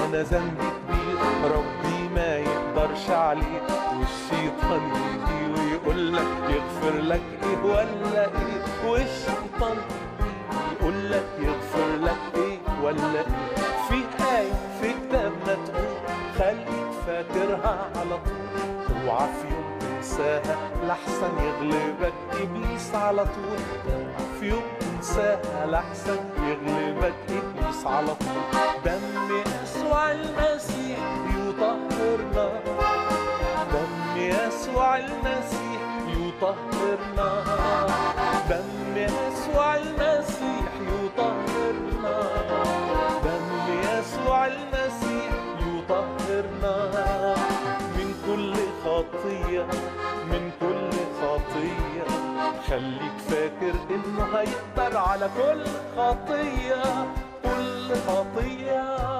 انا ذنبي كبير ربي ما يقدرش عليه والشيطان يجي ويقول لك يغفر لك ايه ولا ايه والشيطان يقول لك يغفر لك ايه ولا ايه في آية في كتابنا تقول خليك فاكرها على طول اوعى في يوم تنساها لحسن يغلبك ابليس على طول اوعى في يوم تنساها لحسن يغلبك ابليس على طول دم يسوع المسيح يطهرنا دم يسوع المسيح يطهرنا دم يسوع المسيح يطهرنا دم يسوع المسيح يطهرنا من كل خطية من كل خطية خليك فاكر انه هيقدر على كل خطية كل خطية